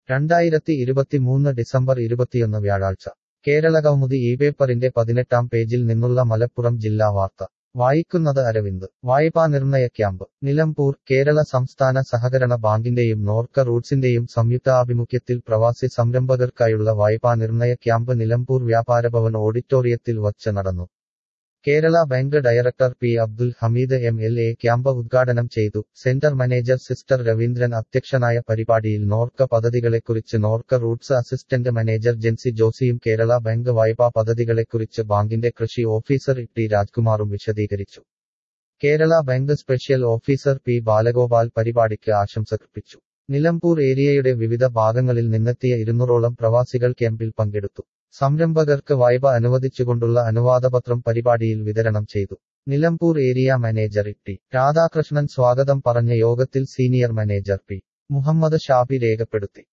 രണ്ടായിരത്തി ഇരുപത്തിമൂന്ന് ഡിസംബർ ഇരുപത്തിയൊന്ന് വ്യാഴാഴ്ച കേരളകൗമുദി ഈ പേപ്പറിന്റെ പതിനെട്ടാം പേജിൽ നിന്നുള്ള മലപ്പുറം ജില്ലാ വാർത്ത വായിക്കുന്നത് അരവിന്ദ് വായ്പാ നിർണയ ക്യാമ്പ് നിലമ്പൂർ കേരള സംസ്ഥാന സഹകരണ ബാങ്കിന്റെയും നോർക്ക റൂട്ട്സിന്റെയും സംയുക്താഭിമുഖ്യത്തിൽ പ്രവാസി സംരംഭകർക്കായുള്ള വായ്പാ നിർണയ ക്യാമ്പ് നിലമ്പൂർ വ്യാപാരഭവൻ ഓഡിറ്റോറിയത്തിൽ വച്ച് നടന്നു Kerala bank director P Abdul Hameed M L A camp ഉദ്ഘാടനം ചെയ്തു സെന്റർ മാനേജർ സിസ്റ്റർ രവീന്ദ്രൻ അധ്യക്ഷനായ പരിപാടിയിൽ നോർക്ക പദ്ധതികളെക്കുറിച്ച് NORKA Roots assistant manager Jency ജോസിയും കേരള ബാങ്ക് വായ്പാ പദ്ധതികളെക്കുറിച്ച് ബാങ്കിന്റെ കൃഷി ഓഫീസർ ടി രാജ്കുമാറും വിശദീകരിച്ചു Kerala bank special officer P Balagopal പരിപാടിക്ക് ആശംസകർപ്പിച്ചു നിലമ്പൂർ ഏരിയയുടെ വിവിധ ഭാഗങ്ങളിൽ നിന്നെത്തിയ ഇരുന്നൂറോളം പ്രവാസികൾ ക്യാമ്പിൽ പങ്കെടുത്തു സംരംഭകർക്ക് വായ്പ അനുവദിച്ചുകൊണ്ടുള്ള അനുവാദപത്രം പരിപാടിയിൽ വിതരണം ചെയ്തു Nilambur area manager T Radhakrishnan സ്വാഗതം പറഞ്ഞ യോഗത്തിൽ senior manager P Muhammad Shabi രേഖപ്പെടുത്തി